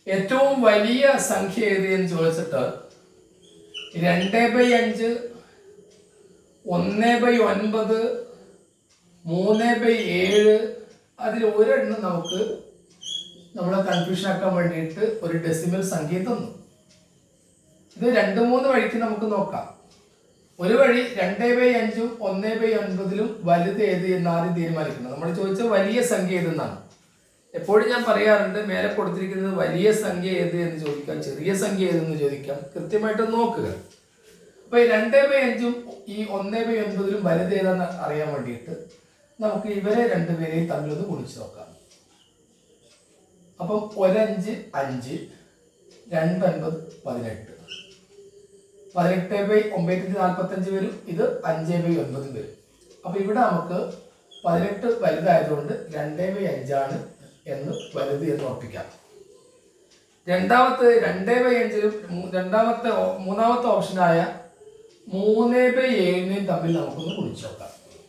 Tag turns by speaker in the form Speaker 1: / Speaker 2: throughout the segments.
Speaker 1: ഏറ്റവും വലിയ സംഖ്യ ഏത് എന്ന് ചോദിച്ചിട്ട് രണ്ട് ബൈ അഞ്ച് ഒന്ന് ബൈ ഒൻപത് മൂന്ന് ബൈ ഏഴ് അതിൽ ഒരെണ്ണം നമുക്ക് നമ്മളെ കൺഫ്യൂഷൻ ആക്കാൻ വേണ്ടിയിട്ട് ഒരു ഡെസിമൽ സംഖ്യ തന്നു ഇത് രണ്ട് മൂന്ന് വഴിക്ക് നമുക്ക് നോക്കാം ഒരു വഴി രണ്ട് ബൈ അഞ്ചും ഒന്ന് ബൈ ഒൻപതിലും വലുത് ഏത് എന്ന് ആദ്യം തീരുമാനിക്കണം നമ്മൾ ചോദിച്ച വലിയ സംഖ്യ ഏതെന്നാണ് എപ്പോഴും ഞാൻ പറയാറുണ്ട് മേലെ കൊടുത്തിരിക്കുന്നത് വലിയ സംഖ്യ ഏത് എന്ന് ചോദിക്കാം ചെറിയ സംഖ്യ ഏതെന്ന് ചോദിക്കാം കൃത്യമായിട്ട് നോക്കുക അപ്പൊ ഈ രണ്ട് ബൈ അഞ്ചും ഈ ഒന്ന് ബൈ ഒൻപതിലും വലുത് ഏതാന്ന് അറിയാൻ വേണ്ടിയിട്ട് നമുക്ക് ഇവരെ രണ്ടുപേരെയും തമ്മിലൊന്ന് ഗുണിച്ച് നോക്കാം അപ്പം ഒരഞ്ച് അഞ്ച് രണ്ടൊൻപത് പതിനെട്ട് പതിനെട്ട് ബൈ ഒമ്പതിനൂറ്റി നാൽപ്പത്തഞ്ച് വരും ഇത് അഞ്ച് ബൈ ഒൻപതും വരും അപ്പൊ ഇവിടെ നമുക്ക് പതിനെട്ട് വലുതായതുകൊണ്ട് രണ്ട് ബൈ അഞ്ചാണ് എന്ന് വലുത് എന്ന് ഉറപ്പിക്കാം രണ്ടാമത്തെ രണ്ട് ബൈ അഞ്ചിലും മൂ- രണ്ടാമത്തെ ഓ- മൂന്നാമത്തെ ഓപ്ഷനായ മൂന്ന് ബൈ ഏഴിനെയും തമ്മിൽ നമുക്കൊന്ന് കുടിച്ചു നോക്കാം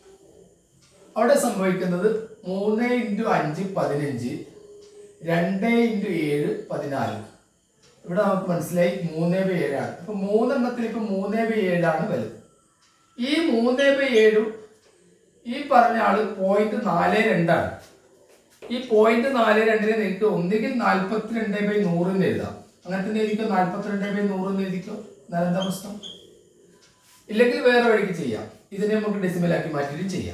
Speaker 1: അവിടെ സംഭവിക്കുന്നത് മൂന്ന് ഇൻറ്റു അഞ്ച് പതിനഞ്ച് രണ്ട് ഇൻറ്റു ഏഴ് പതിനാല് ഇവിടെ നമുക്ക് മനസ്സിലായി മൂന്ന് ബൈ ഏഴാണ് ഇപ്പൊ മൂന്നെണ്ണത്തിൽ ഇപ്പൊ മൂന്ന് ബൈ ഏഴാണ് വലുത് ഈ മൂന്ന് ബൈ ഏഴും ഈ പറഞ്ഞ ആള് പോയിന്റ് നാല് രണ്ടാണ് ഈ പോയിന്റ് നാല് രണ്ടിനെ നിങ്ങൾക്ക് ഒന്നുകിൽ നാൽപ്പത്തിരണ്ട് ബൈ നൂറ് എന്ന് എഴുതാം അങ്ങനെ തന്നെ എഴുതിക്കോ നാൽപ്പത്തിരണ്ട് ബൈ നൂറ് എന്ന് എഴുതിക്കോ എന്നാലും എന്താ പ്രശ്നം ഇല്ലെങ്കിൽ വേറെ വഴിക്ക് ചെയ്യാം ഇതിനെ നമുക്ക് ഡെസിമലാക്കി മാറ്റിയിട്ട് ചെയ്യാം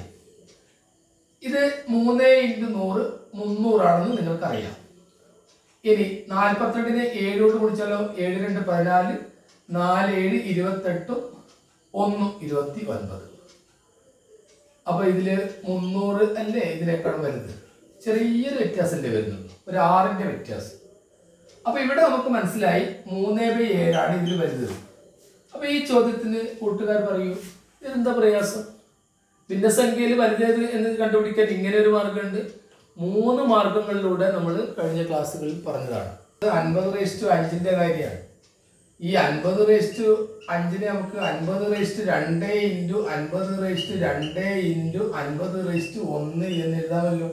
Speaker 1: ഇത് മൂന്ന് ഇൻറ്റു നൂറ് മുന്നൂറാണെന്ന് നിങ്ങൾക്കറിയാം ഇനി നാൽപ്പത്തിരണ്ടിനെ ഏഴോട് കുടിച്ചാലോ ഏഴ് രണ്ട് പതിനാല് നാല് ഏഴ് ഇരുപത്തെട്ടും ഒന്ന് ഇരുപത്തി ഒൻപത് അപ്പൊ ഇതില് മുന്നൂറ് അല്ലേ ഇതിനേക്കാളും വലുത് ചെറിയൊരു വ്യത്യാസമല്ലേ വരുന്നുള്ളൂ ഒരു ആറിന്റെ വ്യത്യാസം അപ്പൊ ഇവിടെ നമുക്ക് മനസ്സിലായി മൂന്നേ ബൈ ഏഴാണ് ഇതിൽ വലുത് അപ്പൊ ഈ ചോദ്യത്തിന് കൂട്ടുകാർ പറയൂ ഇതെന്താ പ്രയാസം ഭിന്നസംഖ്യയിൽ വലുതേത് എന്ന് കണ്ടുപിടിക്കാൻ ഇങ്ങനെ ഒരു മാർഗമുണ്ട് മൂന്ന് മാർഗങ്ങളിലൂടെ നമ്മൾ കഴിഞ്ഞ ക്ലാസ്സുകളിൽ പറഞ്ഞതാണ് ഇത് അൻപത് റേസ്റ്റ് അഞ്ചിന്റെ കാര്യമാണ് ഈ അൻപത് റേസ്റ്റ് അഞ്ചിനെ നമുക്ക് അൻപത് റേസ്റ്റ് രണ്ട് ഇൻറ്റു അൻപത് റേസ്റ്റ് രണ്ട് ഇൻറ്റു അൻപത് റേസ്റ്റ് ഒന്ന് എന്ന് എഴുതാമല്ലോ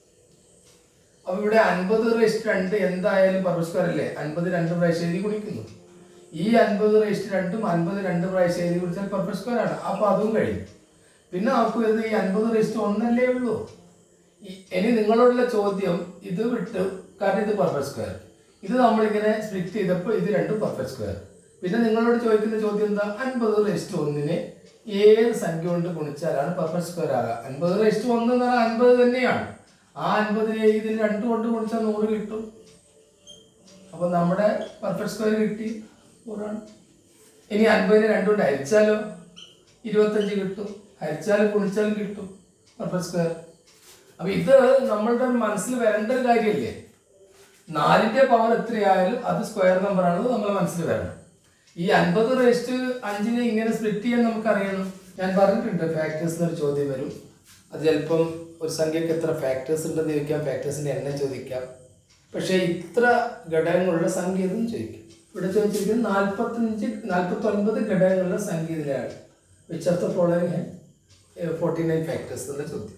Speaker 1: അപ്പൊ ഇവിടെ അൻപത് റേസ്റ്റ് രണ്ട് എന്തായാലും പരസ്പരല്ലേ അൻപത് രണ്ട് പ്രാവശ്യം എഴുതി കുടിക്കുന്നു ഈ അൻപത് റേസ്റ്റ് രണ്ടും അൻപത് രണ്ട് പ്രാവശ്യം എഴുതി കുടിച്ചാൽ പെർഫെക്റ്റ് സ്ക്വയർ ആണ് അപ്പൊ അതും കഴിഞ്ഞു പിന്നെ നമുക്ക് വരുന്നത് ഈ അൻപത് റേസ്റ്റ് ഒന്നല്ലേ ഉള്ളൂ ഈ- ഇനി നിങ്ങളോടുള്ള ചോദ്യം ഇത് വിട്ട് കാരണം ഇത് പെർഫെക്റ്റ് സ്ക്വയർ ഇത് നമ്മളിങ്ങനെ സ്പ്ലിറ്റ് ചെയ്തപ്പോൾ ഇത് രണ്ടും പെർഫെക്റ്റ് സ്ക്വയർ പിന്നെ നിങ്ങളോട് ചോദിക്കുന്ന ചോദ്യം എന്താ അൻപത് റേസ്റ്റ് ഒന്നിനെ ഏത് സംഖ്യ കൊണ്ട് ഗുണിച്ചാലാണ് പെർഫെക്റ്റ് സ്ക്വയർ ആകുക അൻപത് റേസ്റ്റ് ഒന്ന് എന്ന് പറഞ്ഞാൽ അൻപത് തന്നെയാണ് ആ അൻപതിനെ ഇതിൽ രണ്ട് കൊണ്ട് ഗുണിച്ചാൽ നൂറ് കിട്ടും അപ്പൊ നമ്മുടെ പെർഫെക്റ്റ് സ്ക്വയർ കിട്ടി നൂറാണ് ഇനി അൻപതിനെ രണ്ടുകൊണ്ട് ഹരിച്ചാലോ ഇരുപത്തഞ്ച് കിട്ടും ഹരിച്ചാലും ഗുണിച്ചാലും കിട്ടും പെർഫെക്റ്റ് സ്ക്വയർ അപ്പൊ ഇത് നമ്മളുടെ മനസ്സിൽ വരേണ്ട ഒരു കാര്യമല്ലേ നാലിന്റെ പവർ എത്രയായാലും അത് സ്ക്വയർ നമ്പർ ആണെന്ന് നമ്മളെ മനസ്സിൽ വരണം ഈ അൻപത് റേസ്റ്റ് അഞ്ചിനെ ഇങ്ങനെ സ്പ്ലിറ്റ് ചെയ്യാൻ നമുക്കറിയണം ഞാൻ പറഞ്ഞിട്ടുണ്ട് ഫാക്ടേഴ്സ് എന്നൊരു ചോദ്യം വരും അത് ചിലപ്പം ഒരു സംഖ്യക്ക് എത്ര ഫാക്ടേഴ്സ് ഉണ്ടെന്ന് ചോദിക്കാം ഫാക്ടേഴ്സിന്റെ എണ്ണം ചോദിക്കാം പക്ഷേ ഇത്ര ഘടകങ്ങളുള്ള സംഖ്യ എന്നും ചോദിക്കും ഇവിടെ ചോദിച്ചിരിക്കുന്നത് നാൽപ്പത്തഞ്ച് നാൽപ്പത്തി ഒൻപത് ഘടകങ്ങളുള്ള സംഖ്യ ഇതിലാണ് which of the following forty nine factors എന്നുള്ള ചോദ്യം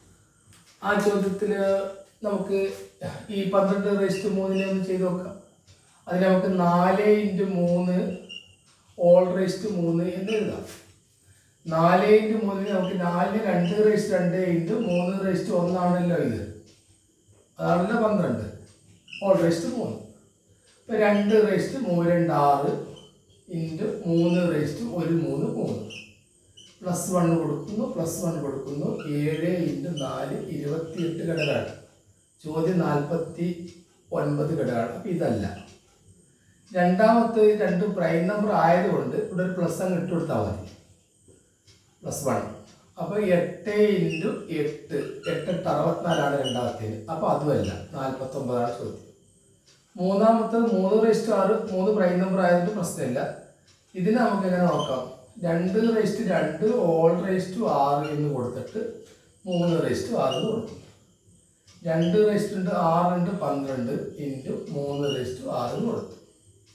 Speaker 1: ആ ചോദ്യത്തിൽ നമുക്ക് ഈ പന്ത്രണ്ട് റേസ്റ്റ് മൂന്നിനെ ഒന്ന് ചെയ്ത് നോക്കാം അതിന് നമുക്ക് നാല് ഇൻറ്റു മൂന്ന് ഓൾ റേസ്റ്റ് മൂന്ന് എന്ന് എഴുതാം നാല് ഇൻറ്റു മൂന്നിന് നമുക്ക് നാലിന് രണ്ട് റേസ്റ്റ് രണ്ട് ഇൻറ്റു മൂന്ന് റേസ്റ്റ് ഒന്നാണല്ലോ ഇത് അതാണല്ലോ പന്ത്രണ്ട് ഓൾ റേസ്റ്റ് മൂന്ന് ഇപ്പം രണ്ട് റേസ്റ്റ് മൂന്ന് രണ്ട് ആറ് ഇൻറ്റു മൂന്ന് റേസ്റ്റ് ഒരു മൂന്ന് മൂന്ന് പ്ലസ് വൺ കൊടുക്കുന്നു പ്ലസ് വൺ കൊടുക്കുന്നു ഏഴ് ഇൻറ്റു നാല് ഇരുപത്തിയെട്ട് ഘടകമാണ് ചോദ്യം നാൽപ്പത്തി ഒൻപത് ഘടകമാണ് അപ്പം ഇതല്ല രണ്ടാമത്തെ രണ്ട് പ്രൈം നമ്പർ ആയതുകൊണ്ട് ഇവിടെ ഒരു പ്ലസ് അങ്ങ് ഇട്ട് കൊടുത്താൽ മതി പ്ലസ് വൺ അപ്പോൾ എട്ട് ഇൻറ്റു എട്ട് എട്ടെട്ട് അറുപത്തിനാലാണ് രണ്ടാമത്തേത് അപ്പോൾ അതുമല്ല നാൽപ്പത്തൊമ്പതാണ് ചോദ്യം മൂന്നാമത്തത് മൂന്ന് റേസ്റ്റ് ആറ് മൂന്ന് പ്രൈം നമ്പർ ആയതുകൊണ്ട് പ്രശ്നമില്ല ഇതിനെ നമുക്ക് എങ്ങനെ നോക്കാം രണ്ട് റേസ്റ്റ് രണ്ട് ഓൾ റേസ്റ്റ് ആറ് എന്ന് കൊടുത്തിട്ട് മൂന്ന് റേസ്റ്റ് ആറ് എന്ന് കൊടുക്കും രണ്ട് റേസ്റ്റ് ഉണ്ട് ആറുണ്ട് പന്ത്രണ്ട് ഇൻറ്റു മൂന്ന് റേസ്റ്റ് ആറ് എന്ന് കൊടുത്തു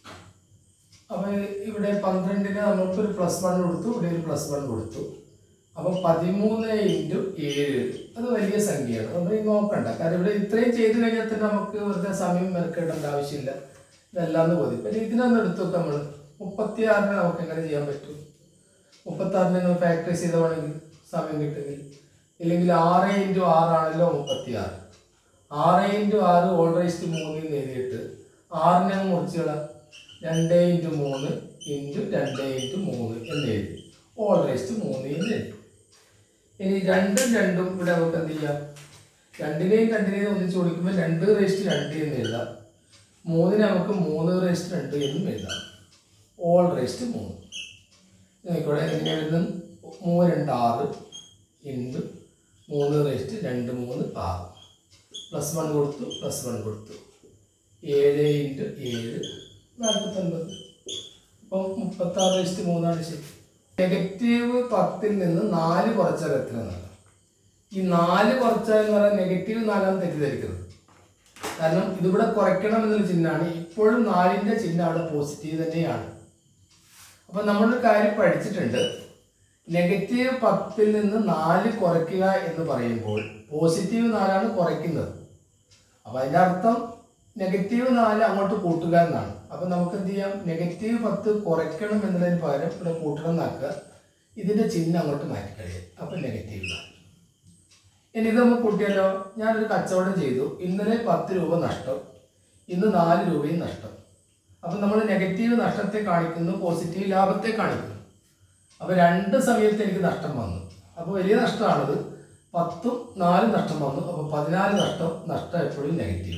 Speaker 1: അപ്പോൾ ഇവിടെ പന്ത്രണ്ടിന് നമ്മൾക്ക് ഒരു പ്ലസ് വൺ കൊടുത്തു ഇവിടെ ഒരു പ്ലസ് വൺ കൊടുത്തു അപ്പൊ പതിമൂന്ന് ഇൻറ്റു ഏഴ് അത് വലിയ സംഖ്യയാണ് നമ്മൾ ഈ നോക്കണ്ട കാരണം ഇവിടെ ഇത്രയും ചെയ്തു കഴിഞ്ഞാൽ തന്നെ നമുക്ക് വെറുതെ സമയം മെനക്കെടേണ്ട ആവശ്യമില്ല ഇതെല്ലാം ഒന്ന് മതി പിന്നെ ഇതിനൊന്ന് എടുത്തു നോക്കാം നമ്മൾ മുപ്പത്തി ആറിന് നമുക്ക് എങ്ങനെ ചെയ്യാൻ പറ്റും മുപ്പത്തി ആറിന് നിങ്ങൾ ഫാക്ടറൈസ് ചെയ്തവാണെങ്കിൽ സമയം കിട്ടുമെങ്കിൽ ഇല്ലെങ്കിൽ ആറ് ഇൻറ്റു ആറാണല്ലോ മുപ്പത്തി ആറ് ആറ് ഇൻറ്റു ആറ് ഓൾ റേസ്റ്റ് മൂന്നിൽ നിന്ന് എഴുതിയിട്ട് ആറിനെ അങ്ങ് മുറിച്ചുകളാം രണ്ട് ഇൻറ്റു മൂന്ന് ഇൻറ്റു രണ്ട് ഇൻറ്റു മൂന്ന് എന്ന് എഴുതി ഓൾ റേസ്റ്റ് മൂന്ന് എന്ന് എഴുതി ഇനി രണ്ടും രണ്ടും ഇവിടെ നമുക്ക് എന്ത് ചെയ്യാം രണ്ടിനെയും രണ്ടിനെയും ഒന്നിച്ച് കൊടുക്കുമ്പോൾ രണ്ട് റേസ്റ്റ് രണ്ട് എന്ന് എഴുതാം മൂന്നിന് നമുക്ക് മൂന്ന് റേസ്റ്റ് രണ്ട് എന്നും എഴുതാം ഓൾ റേസ്റ്റ് മൂന്ന് ഇവിടെ എങ്ങനെ എഴുതും മൂന്ന് രണ്ട് ആറ് ഇൻറ്റു മൂന്ന് റേസ്റ്റ് രണ്ട് മൂന്ന് ആറ് പ്ലസ് വൺ കൊടുത്തു പ്ലസ് വൺ കൊടുത്തു ഏഴ് ഇൻറ്റു ഏഴ് നാൽപ്പത്തൊൻപത് അപ്പം മുപ്പത്താറ് റേസ്റ്റ് മൂന്നാണ് ശരി നെഗറ്റീവ് പത്തിൽ നിന്ന് നാല് കുറച്ചാൽ എത്ര എന്നാണ് ഈ നാല് കുറച്ചാൽ എന്ന് പറയാൻ നെഗറ്റീവ് നാലാം തെറ്റിദ്ധരിക്കുന്നത് കാരണം ഇതിവിടെ കുറയ്ക്കണം എന്നുള്ള ചിഹ്നമാണ് ഇപ്പോഴും നാലിൻ്റെ ചിഹ്നം അവിടെ പോസിറ്റീവ് തന്നെയാണ് അപ്പൊ നമ്മളൊരു കാര്യം പഠിച്ചിട്ടുണ്ട് നെഗറ്റീവ് പത്തിൽ നിന്ന് നാല് കുറയ്ക്കുക എന്ന് പറയുമ്പോൾ പോസിറ്റീവ് നാലാണ് കുറയ്ക്കുന്നത് അപ്പൊ അതിന്റെ അർത്ഥം നെഗറ്റീവ് നാല് അങ്ങോട്ട് കൂട്ടുക എന്നാണ് അപ്പൊ നമുക്ക് എന്ത് ചെയ്യാം നെഗറ്റീവ് പത്ത് കുറയ്ക്കണം എന്നതിന് പകരം ഇവിടെ കൂട്ടണം എന്നാക്കുക ഇതിന്റെ ചിഹ്നം അങ്ങോട്ട് മാറ്റിക്കളയാം അപ്പൊ നെഗറ്റീവ് നാല് ഇനി ഇത് നമുക്ക് കൂട്ടിയാലോ ഞാനൊരു കച്ചവടം ചെയ്തു ഇന്നലെ പത്ത് രൂപ നഷ്ടം ഇന്ന് നാല് രൂപയും നഷ്ടം അപ്പം നമ്മൾ നെഗറ്റീവ് നഷ്ടത്തെ കാണിക്കുന്നു പോസിറ്റീവ് ലാഭത്തെ കാണിക്കുന്നു അപ്പോൾ രണ്ട് സമയത്ത് എനിക്ക് നഷ്ടം വന്നു അപ്പോൾ വലിയ നഷ്ടമാണത് പത്തും നാലും നഷ്ടം വന്നു അപ്പോൾ പതിനാല് നഷ്ടം നഷ്ടം എപ്പോഴും നെഗറ്റീവ്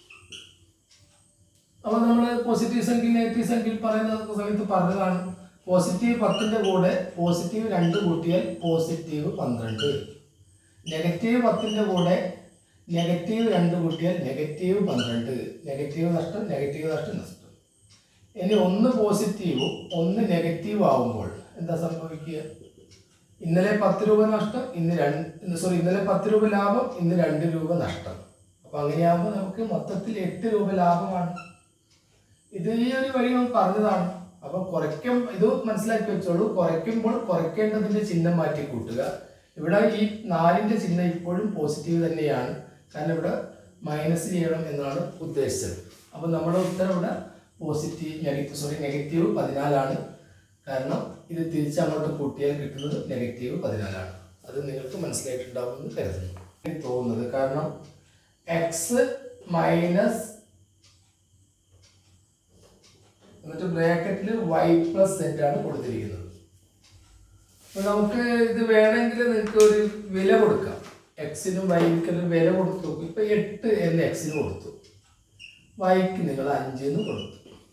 Speaker 1: അപ്പോൾ നമ്മൾ പോസിറ്റീവ് സംഖ്യ നെഗറ്റീവ് സംഖ്യയിൽ പറയുന്ന സമയത്ത് പറഞ്ഞതാണ് പോസിറ്റീവ് പത്തിൻ്റെ കൂടെ പോസിറ്റീവ് രണ്ട് കൂട്ടിയാൽ പോസിറ്റീവ് പന്ത്രണ്ട് നെഗറ്റീവ് പത്തിൻ്റെ കൂടെ നെഗറ്റീവ് രണ്ട് കൂട്ടിയാൽ നെഗറ്റീവ് പന്ത്രണ്ട് നെഗറ്റീവ് നഷ്ടം നെഗറ്റീവ് നഷ്ടം നഷ്ടം ഇനി ഒന്ന് പോസിറ്റീവും ഒന്ന് നെഗറ്റീവ് ആവുമ്പോൾ എന്താ സംഭവിക്കുക ഇന്നലെ പത്ത് രൂപ നഷ്ടം ഇന്ന് രണ്ട് സോറി ഇന്നലെ പത്ത് രൂപ ലാഭം ഇന്ന് രണ്ട് രൂപ നഷ്ടം അപ്പൊ അങ്ങനെയാകുമ്പോൾ നമുക്ക് മൊത്തത്തിൽ എട്ട് രൂപ ലാഭമാണ് ഇത് ഈ ഒരു വഴി നമുക്ക് പറഞ്ഞതാണ് അപ്പൊ കുറയ്ക്കും ഇത് മനസ്സിലാക്കി വെച്ചോളൂ കുറയ്ക്കുമ്പോൾ കുറയ്ക്കേണ്ടതിന്റെ ചിഹ്നം മാറ്റി കൂട്ടുക ഇവിടെ ഈ നാലിന്റെ ചിഹ്നം ഇപ്പോഴും പോസിറ്റീവ് തന്നെയാണ് കാരണം ഇവിടെ മൈനസ് ചെയ്യണം എന്നാണ് ഉദ്ദേശിച്ചത് അപ്പൊ നമ്മുടെ ഉത്തരം ഇവിടെ പോസിറ്റീവ് നെഗറ്റീവ് സോറി നെഗറ്റീവ് പതിനാലാണ് കാരണം ഇത് തിരിച്ചങ്ങോട്ട് കൂട്ടിയാൽ കിട്ടുന്നത് നെഗറ്റീവ് പതിനാലാണ് അത് നിങ്ങൾക്ക് മനസ്സിലായിട്ടുണ്ടാവുമെന്ന് കരുതുന്നു എനിക്ക് തോന്നുന്നത് കാരണം എക്സ് മൈനസ് എന്നിട്ട് ബ്രാക്കറ്റിൽ വൈ പ്ലസ് സെറ്റ് ആണ് കൊടുത്തിരിക്കുന്നത് അപ്പൊ നമുക്ക് ഇത് വേണമെങ്കിൽ നിങ്ങൾക്ക് ഒരു വില കൊടുക്കാം എക്സിനും വൈക്ക് ഒരു വില കൊടുത്തു നോക്കും ഇപ്പൊ എട്ട് എന്ന് എക്സിന് കൊടുത്തു വൈക്ക് നിങ്ങൾ അഞ്ചിന്ന് കൊടുത്തു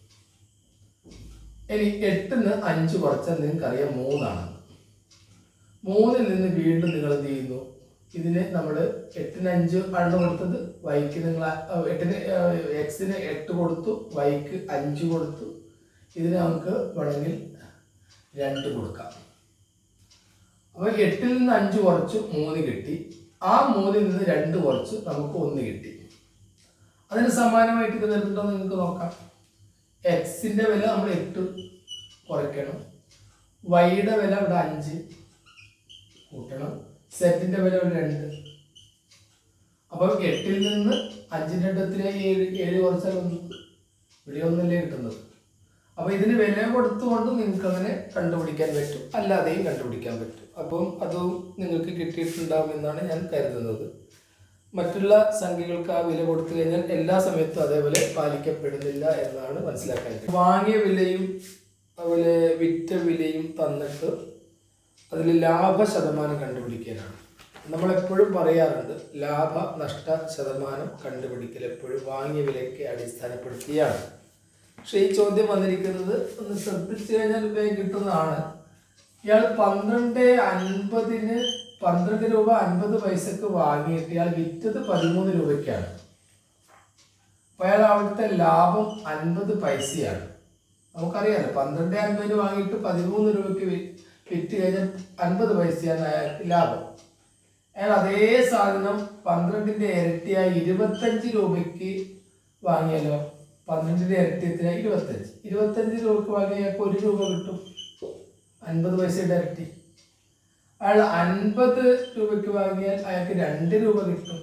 Speaker 1: ഇനി എട്ടിന്ന് അഞ്ച് കുറച്ചാൽ നിങ്ങൾക്ക് അറിയാം മൂന്നാണ് മൂന്നിൽ നിന്ന് വീണ്ടും നിങ്ങൾ എന്ത് ചെയ്യുന്നു ഇതിന് നമ്മൾ എട്ടിന് അഞ്ച് ആണ് കൊടുത്തത് വൈക്ക് നിങ്ങൾ ആ, എട്ടിന് എക്സിന് എട്ട് കൊടുത്തു വൈക്ക് അഞ്ച് കൊടുത്തു ഇതിന് നമുക്ക് വേണമെങ്കിൽ രണ്ട് കൊടുക്കാം അപ്പോൾ എട്ടിൽ നിന്ന് അഞ്ച് കുറച്ച് മൂന്ന് കിട്ടി ആ മൂന്നിൽ നിന്ന് രണ്ട് കുറച്ച് നമുക്ക് ഒന്ന് കിട്ടി അതിന് സമാനമായിട്ട് ഇത് വരുന്നുണ്ടോ എന്ന് നിങ്ങൾക്ക് നോക്കാം എക്സിന്റെ വില നമ്മൾ എട്ട് കുറയ്ക്കണം വൈയുടെ വില ഇവിടെ അഞ്ച് കൂട്ടണം സെറ്റിന്റെ വില ഇവിടെ രണ്ട് അപ്പം എട്ടിൽ നിന്ന് അഞ്ചിൻ്റെ എട്ടത്തിന് ഏഴ് ഏഴ് കുറച്ചാൽ ഒന്ന് ഇവിടെ ഒന്നല്ലേ കിട്ടുന്നത് അപ്പൊ ഇതിന് വില കൊടുത്തുകൊണ്ട് നിങ്ങൾക്ക് അങ്ങനെ കണ്ടുപിടിക്കാൻ പറ്റും അല്ലാതെയും കണ്ടുപിടിക്കാൻ പറ്റും അപ്പം അതും നിങ്ങൾക്ക് കിട്ടിയിട്ടുണ്ടാവും എന്നാണ് ഞാൻ കരുതുന്നത് മറ്റുള്ള സംഖ്യകൾക്ക് ആ വില കൊടുത്തു കഴിഞ്ഞാൽ എല്ലാ സമയത്തും അതേപോലെ പാലിക്കപ്പെടുന്നില്ല എന്നാണ് മനസ്സിലാക്കാൻ കഴിയും വാങ്ങിയ വിലയും അതുപോലെ വിറ്റ വിലയും തന്നിട്ട് അതിൽ ലാഭ ശതമാനം കണ്ടുപിടിക്കാനാണ് നമ്മളെപ്പോഴും പറയാറുണ്ട് ലാഭ നഷ്ട ശതമാനം കണ്ടുപിടിക്കൽ എപ്പോഴും വാങ്ങിയ വിലയ്ക്ക് അടിസ്ഥാനപ്പെടുത്തിയാണ് പക്ഷെ ഈ ചോദ്യം വന്നിരിക്കുന്നത് ഒന്ന് ശ്രദ്ധിച്ചു കഴിഞ്ഞാൽ വേഗം കിട്ടുന്നതാണ് ഇയാൾ പന്ത്രണ്ട് അൻപതിന് പന്ത്രണ്ട് രൂപ അൻപത് പൈസക്ക് വാങ്ങിയിട്ട് ഇയാൾ വിറ്റത് പതിമൂന്ന് രൂപയ്ക്കാണ് അപ്പൊ അയാൾ അവിടുത്തെ ലാഭം അൻപത് പൈസയാണ് നമുക്കറിയാലോ പന്ത്രണ്ട് അൻപതിന് വാങ്ങിയിട്ട് പതിമൂന്ന് രൂപയ്ക്ക് വി- വിറ്റ് കഴിഞ്ഞാൽ അൻപത് പൈസയാണ് അയാൾക്ക് ലാഭം അയാൾ അതേ സാധനം പന്ത്രണ്ടിന്റെ ഇരട്ടിയായ ഇരുപത്തഞ്ച് രൂപയ്ക്ക് വാങ്ങിയാലോ പന്ത്രണ്ടിന്റെ ഇരട്ടി എത്രയാ ഇരുപത്തഞ്ച് ഇരുപത്തഞ്ച് രൂപയ്ക്ക് വാങ്ങിയാൽ അയാൾക്ക് ഒരു രൂപ കിട്ടും അൻപത് പൈസയുടെ ഇരട്ടി അയാൾ അൻപത് രൂപയ്ക്ക് വാങ്ങിയാൽ അയാൾക്ക് രണ്ട് രൂപ കിട്ടും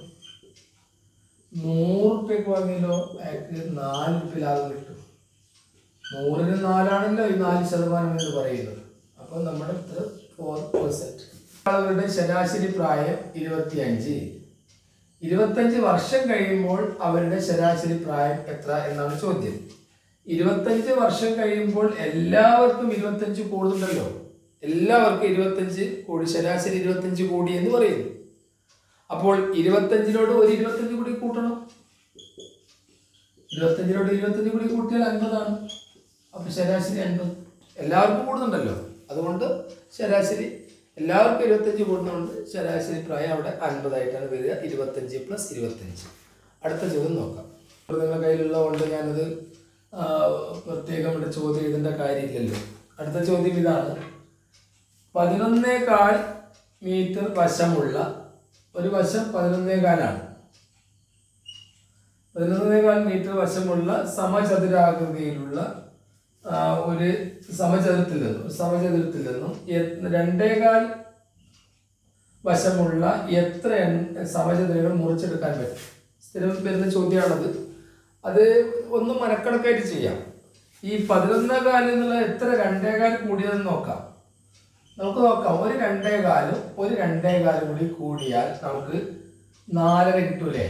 Speaker 1: നൂറ് റുപ്യക്ക് വാങ്ങിയാലോ അയാൾക്ക് നാല് റുപ്യ ലാഭം കിട്ടും നൂറിന് നാലാണല്ലോ ഈ നാല് ശതമാനം എന്ന് പറയുന്നത് അപ്പോൾ നമ്മുടെ അടുത്ത് ഫോർ പെർസെൻറ്റ് ആളുകളുടെ ശരാശരി പ്രായം ഇരുപത്തിയഞ്ച് ഇരുപത്തഞ്ച് വർഷം കഴിയുമ്പോൾ അവരുടെ ശരാശരി പ്രായം എത്ര എന്നാണ് ചോദ്യം ഇരുപത്തഞ്ച് വർഷം കഴിയുമ്പോൾ എല്ലാവർക്കും ഇരുപത്തഞ്ച് കൂടുന്നുണ്ടല്ലോ എല്ലാവർക്കും ഇരുപത്തഞ്ച് കോടി ശരാശരി ഇരുപത്തഞ്ച് കോടി എന്ന് പറയുന്നു അപ്പോൾ ഇരുപത്തഞ്ചിനോട് ഒരു ഇരുപത്തഞ്ച് കൂടി കൂട്ടണം ഇരുപത്തഞ്ചിനോട് ഇരുപത്തഞ്ച് കൂടി കൂട്ടിയാൽ അൻപതാണ് അപ്പൊ ശരാശരി അൻപത് എല്ലാവർക്കും കൂടുന്നുണ്ടല്ലോ അതുകൊണ്ട് ശരാശരി എല്ലാവർക്കും ഇരുപത്തഞ്ച് കൂടുന്നതുകൊണ്ട് ശരാശരി പ്രായം അവിടെ അൻപതായിട്ടാണ് വരിക ഇരുപത്തഞ്ച് പ്ലസ് ഇരുപത്തഞ്ച് അടുത്ത ചോദ്യം നോക്കാം ഇപ്പോൾ നിങ്ങളുടെ കയ്യിലുള്ളതുകൊണ്ട് ഞാനത് ആ, പ്രത്യേകം ഇവിടെ ചോദ്യം എഴുതേണ്ട കാര്യമില്ലല്ലോ അടുത്ത ചോദ്യം ഇതാണ് പതിനൊന്നേകാൽ മീറ്റർ വശമുള്ള ഒരു വശം പതിനൊന്നേകാലാണ് പതിനൊന്നേകാൽ മീറ്റർ വശമുള്ള സമചതുരാകൃതിയിലുള്ള ആ, ഒരു സമചതുരത്തിൽ നിന്നും ഒരു സമചതുരത്തിൽ നിന്നും എ- രണ്ടേകാൽ വശമുള്ള എത്ര എൺ- സമചതുരങ്ങൾ മുറിച്ചെടുക്കാൻ പറ്റും സ്ഥിരം വരുന്ന ചോദ്യമാണത് അത് ഒന്ന് മനക്കണക്കായിട്ട് ചെയ്യാം ഈ പതിനൊന്നേകാൽ എന്നുള്ള എത്ര രണ്ടേകാൽ കൂടിയതെന്ന് നോക്കാം നമുക്ക് നോക്കാം ഒരു രണ്ടേകാലും ഒരു രണ്ടേകാലും കൂടി കൂടിയാൽ നമുക്ക് നാലര കിട്ടൂലേ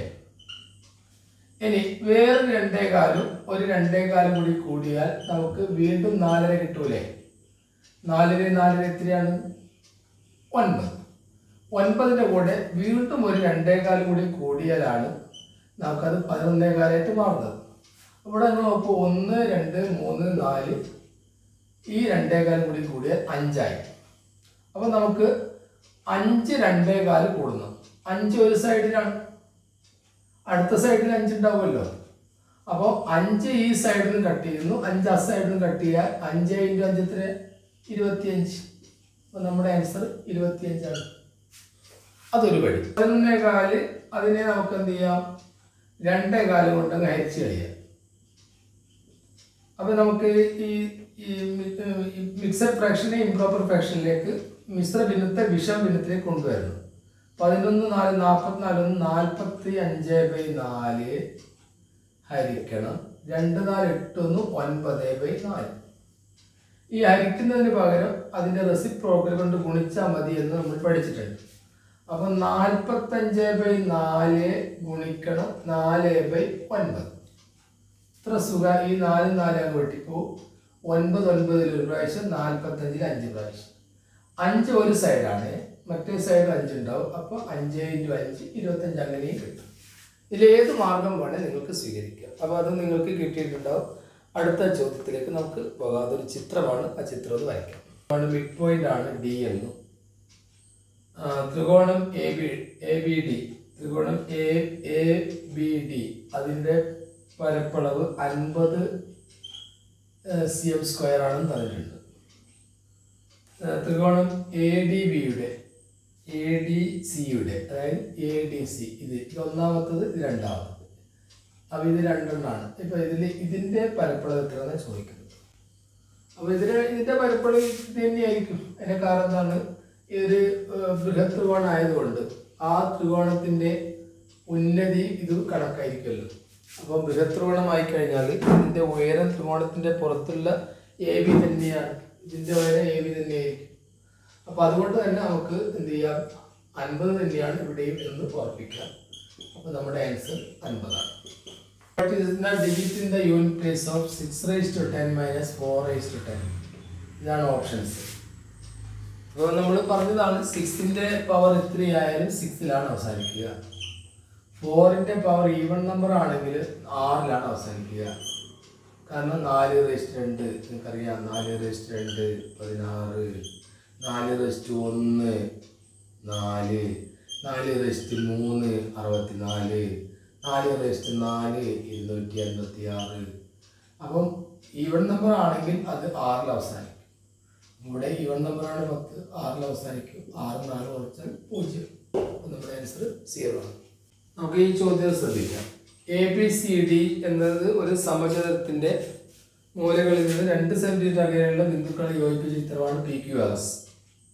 Speaker 1: ഇനി വേറൊരു രണ്ടേകാലും ഒരു രണ്ടേകാലും കൂടി കൂടിയാൽ നമുക്ക് വീണ്ടും നാലര കിട്ടൂലേ നാലര നാലര എത്രയാണ് ഒൻപത് ഒൻപതിൻ്റെ കൂടെ വീണ്ടും ഒരു രണ്ടേകാലും കൂടി കൂടിയാലാണ് നമുക്കത് പതിനൊന്നേകാലായിട്ട് മാറുന്നത് ഇവിടെ നിങ്ങൾ നോക്കൂ ഒന്ന് രണ്ട് മൂന്ന് നാല് ഈ രണ്ടേകാലും കൂടി കൂടിയാൽ അഞ്ചായി അപ്പോൾ നമുക്ക് അഞ്ച് രണ്ടേകാല് കൂടുന്നു അഞ്ച് ഒരു സൈഡിലാണ് അടുത്ത സൈഡിൽ അഞ്ച് ഉണ്ടാവുമല്ലോ അപ്പോൾ അഞ്ച് ഈ സൈഡിൽ നിന്ന് കട്ട് ചെയ്യുന്നു അഞ്ച് ആ സൈഡിൽ നിന്ന് കട്ട് ചെയ്യാൻ അഞ്ച് ഇൻറ്റു അഞ്ച് എത്ര ഇരുപത്തിയഞ്ച് അപ്പോൾ നമ്മുടെ ആൻസർ ഇരുപത്തിയഞ്ചാണ് അതൊരു പടി പതിനൊന്നേ കാല് അതിനെ നമുക്ക് എന്ത് ചെയ്യാം രണ്ടേ കാല് കൊണ്ട് അങ്ങ് ഹരിച്ച് കഴിയാം അപ്പോൾ നമുക്ക് ഈ ഈ മിക്സഡ് ഫ്രാക്ഷനെ ഇംപ്രോപ്പർ ഫ്രാക്ഷനിലേക്ക് മിശ്ര ഭിന്നത്തെ വിഷം ഭിന്നത്തിലേക്ക് കൊണ്ടുവരണം പതിനൊന്ന് നാല് നാൽപ്പത്തിനാല് ഒന്ന് നാൽപ്പത്തി അഞ്ച് ബൈ നാല് ഹരിക്കണം രണ്ട് നാല് എട്ട് ഒന്ന് ഒൻപത് ബൈ നാല് ഈ ഹരിക്കുന്നതിന് പകരം അതിൻ്റെ റെസിപ്രോക്കൽ കൊണ്ട് ഗുണിച്ചാൽ മതി എന്ന് നമ്മൾ പഠിച്ചിട്ടുണ്ട് അപ്പം നാൽപ്പത്തഞ്ച് ബൈ നാല് ഗുണിക്കണം നാല് ബൈ ഒൻപത് ഇത്ര സുഖ ഈ നാല് നാല് അങ്ങ് വെട്ടിപ്പോ ഒൻപത് ഒൻപതിൽ ഒരു പ്രാവശ്യം നാൽപ്പത്തഞ്ചിൽ അഞ്ച് പ്രാവശ്യം അഞ്ച് ഒരു സൈഡാണ് മറ്റേ സൈഡ് അഞ്ച് ഉണ്ടാവും അപ്പോൾ അഞ്ച് ഇൻറ്റു അഞ്ച് ഇരുപത്തഞ്ച് അങ്ങനെയും കിട്ടും ഇതിൽ ഏത് മാർഗം വേണേൽ നിങ്ങൾക്ക് സ്വീകരിക്കാം അപ്പോൾ അത് നിങ്ങൾക്ക് കിട്ടിയിട്ടുണ്ടാവും അടുത്ത ചോദ്യത്തിലേക്ക് നമുക്ക് പോകാം അതൊരു ചിത്രമാണ് ആ ചിത്രം ഒന്ന് വരയ്ക്കാം മിഡ് പോയിന്റ് ആണ് ഡി എന്നും ആ, ത്രികോണം A B A B D ത്രികോണം എ എ ബി ഡി അതിൻ്റെ പരപ്പളവ് അൻപത് സി എം സ്ക്വയർ ആണെന്ന് തന്നിട്ടുണ്ട് ആ, ത്രികോണം എ ഡി ബിയുടെ എ ഡി സിയുടെ അതായത് എ ഡി സി ഇത് ഇത് ഒന്നാമത്തത് ഇത് രണ്ടാമത്തത് അപ്പോൾ ഇത് രണ്ടെണ്ണമാണ് ഇപ്പോൾ ഇതിൽ ഇതിൻ്റെ പരപ്പളവ് എത്രയാണെന്ന് ചോദിക്കുന്നത് അപ്പോൾ ഇതിന് ഇതിൻ്റെ പരപ്പളവ് ഇത് തന്നെയായിരിക്കും അതിൻ്റെ കാരണം എന്താണ് ഇതൊരു ഏഹ്, ബൃഹത് ത്രികോണം ആയതുകൊണ്ട് ആ ത്രികോണത്തിൻ്റെ ഉന്നതി ഇത് കണക്കായിരിക്കുമല്ലോ അപ്പോൾ ബൃഹത് ത്രികോണമായി കഴിഞ്ഞാൽ ഇതിൻ്റെ ഉയരം ത്രികോണത്തിൻ്റെ പുറത്തുള്ള എ ബി തന്നെയാണ് ഇതിൻ്റെ ഉയരം എ ബി തന്നെയായിരിക്കും അപ്പോൾ അതുകൊണ്ട് തന്നെ നമുക്ക് എന്ത് ചെയ്യാം അൻപത് തന്നെയാണ് ഇവിടെയും എന്ന് ഉറപ്പിക്കാം അപ്പോൾ നമ്മുടെ ആൻസർ അൻപതാണ് What is the digit in the unit place of 6 raised to 10 minus 4 raised to 10? ഇതാണ് ഓപ്ഷൻസ് അപ്പോൾ നമ്മൾ പറഞ്ഞതാണ് സിക്സിൻ്റെ പവർ എത്രയായാലും സിക്സിലാണ് അവസാനിക്കുക ഫോറിൻ്റെ പവർ ഈവൺ നമ്പർ ആണെങ്കിൽ ആറിലാണ് അവസാനിക്കുക കാരണം നാല് റെസ്റ്റ് രണ്ട് നിങ്ങൾക്കറിയാം നാല് റെസ്റ്റ് രണ്ട് പതിനാറ് നാല് റെസ്റ്റ് ഒന്ന് നാല് നാല് റെസ്റ്റ് മൂന്ന് അറുപത്തിനാല് നാല് റെസ്റ്റ് നാല് ഇരുന്നൂറ്റി അൻപത്തി ആറ് അപ്പം ഈവൺ നമ്പർ ആണെങ്കിൽ അത് ആറിൽ അവസാനിക്കും ഇവിടെ ഈവൺ നമ്പറാണ് പത്ത് ആറിൽ അവസാനിക്കും ആറ് നാല് കുറച്ചാൽ പൂജ്യം അപ്പം നമ്മുടെ ആൻസർ സീറോ ആണ് നമുക്ക് ഈ ചോദ്യം ശ്രദ്ധിക്കാം എ ബി സി ഡി എന്നത് ഒരു സമചതുരത്തിന്റെ മൂലകളിൽ നിന്ന് രണ്ട് സെന്റിമീറ്റർ അകലെയുള്ള ബിന്ദുക്കളെ യോജിപ്പിച്ച ചിത്രമാണ് പി ക്യു ആർ എസ്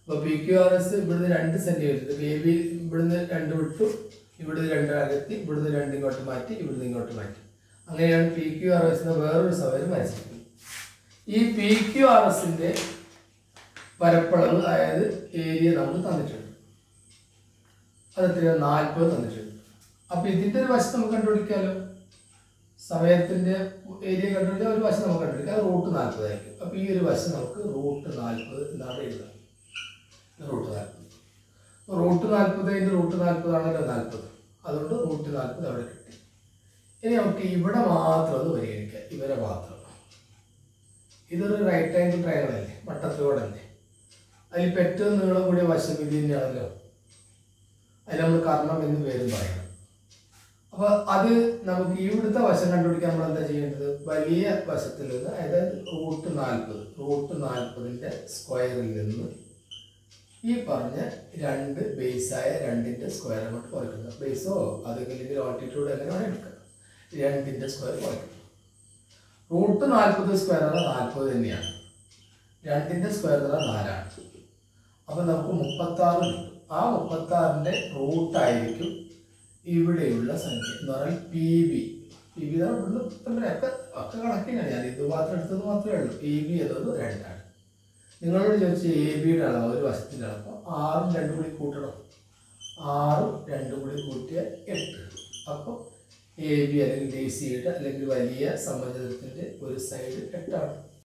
Speaker 1: അപ്പോൾ പി ക്യു ആർ എസ് ഇവിടുന്ന് രണ്ട് സെൻറ്റിമീറ്റർ എ ബി ഇവിടുന്ന് രണ്ട് വിട്ടു ഇവിടുന്ന് രണ്ട് അകത്തി ഇവിടുന്ന് രണ്ട് ഇങ്ങോട്ട് മാറ്റി ഇവിടുന്ന് ഇങ്ങോട്ട് മാറ്റി അങ്ങനെയാണ് പി ക്യു ആർ എസിന് വേറൊരു സൗകര്യം വരച്ചിരിക്കുന്നത് ഈ പി ക്യു ആർ എസിൻ്റെ പരപ്പളവ് അതായത് ഏരിയ നമുക്ക് തന്നിട്ടുണ്ട് അത് എത്രയാണ് നാൽപ്പത് തന്നിട്ടുണ്ട് അപ്പോൾ ഇതിൻ്റെ ഒരു വശം നമുക്ക് കണ്ടുപിടിക്കാമല്ലോ സമയത്തിൻ്റെ ഏരിയ കണ്ടുപിടിക്കാൻ ഒരു വശം നമുക്ക് കണ്ടുപിടിക്കാം അത് റൂട്ട് നാൽപ്പതായിരിക്കും അപ്പോൾ ഈ ഒരു വശം നമുക്ക് റൂട്ട് നാൽപ്പത് എന്നാണ് എഴുതുക റൂട്ട് നാൽപ്പത് റൂട്ട് നാൽപ്പത് അതിൻ്റെ റൂട്ട് നാൽപ്പതാണല്ലോ നാൽപ്പത് അതുകൊണ്ട് റൂട്ട് നാൽപ്പത് അവിടെ കിട്ടി ഇനി നമുക്ക് ഇവിടെ മാത്രം ഒന്ന് പരിഗണിക്കാം ഇവരെ മാത്രം ഇതൊരു റൈറ്റ് ആംഗിൾ ട്രയാങ്കിൾ അല്ലേ വട്ടത്തിലൂടല്ലേ അതിലിപ്പോൾ ഏറ്റവും നീളം കൂടിയ വശം ഇത് തന്നെയാണല്ലോ അതിന് നമ്മൾ കർണം എന്ന് പേരും പറയണം അപ്പോൾ അത് നമുക്ക് ഇവിടുത്തെ വശം കണ്ടുപിടിക്കാൻ നമ്മൾ എന്താ ചെയ്യേണ്ടത് വലിയ വശത്തിൽ നിന്ന് അതായത് റൂട്ട് നാൽപ്പത് റൂട്ട് നാൽപ്പതിൻ്റെ സ്ക്വയറിൽ നിന്ന് ഈ പറഞ്ഞ രണ്ട് ബേസായ രണ്ടിൻ്റെ സ്ക്വയർ അങ്ങോട്ട് കുറയ്ക്കുക ബേസോ അതെങ്കിൽ ഓൾട്ടിറ്റ്യൂഡ് എങ്ങനെ വേണം എടുക്കുക രണ്ടിൻ്റെ സ്ക്വയർ കുറയ്ക്കുക റൂട്ട് നാൽപ്പത് സ്ക്വയർ എന്ന് നാൽപ്പത് തന്നെയാണ് രണ്ടിൻ്റെ സ്ക്വയർ എന്ന് പറഞ്ഞാൽ നാലാണ് അപ്പം നമുക്ക് മുപ്പത്താറ് കിട്ടും ആ മുപ്പത്താറിൻ്റെ റൂട്ടായിരിക്കും ഇവിടെയുള്ള സംഖ്യ എന്ന് പറഞ്ഞാൽ പി ബി പി ബി ഇവിടുന്ന് ഇപ്പം ഒക്കെ ഒക്കെ കണക്കിനാണ് ഞാൻ ഇത് മാത്രം എടുത്തത് മാത്രമേ ഉള്ളൂ പി ബി എന്നത് രണ്ടാണ് നിങ്ങളോട് ചോദിച്ച എ ബിയുടെ അളവ് ഒരു വശത്തിൻ്റെ അളവ് ആറും രണ്ടും കൂടി കൂട്ടണം ആറും രണ്ടും കൂടി കൂട്ടിയ എട്ട് അപ്പോൾ എ ബി അല്ലെങ്കിൽ ഡി സിയുടെ അല്ലെങ്കിൽ വലിയ സമചതുരത്തിൻ്റെ ഒരു സൈഡ് എട്ടാണ്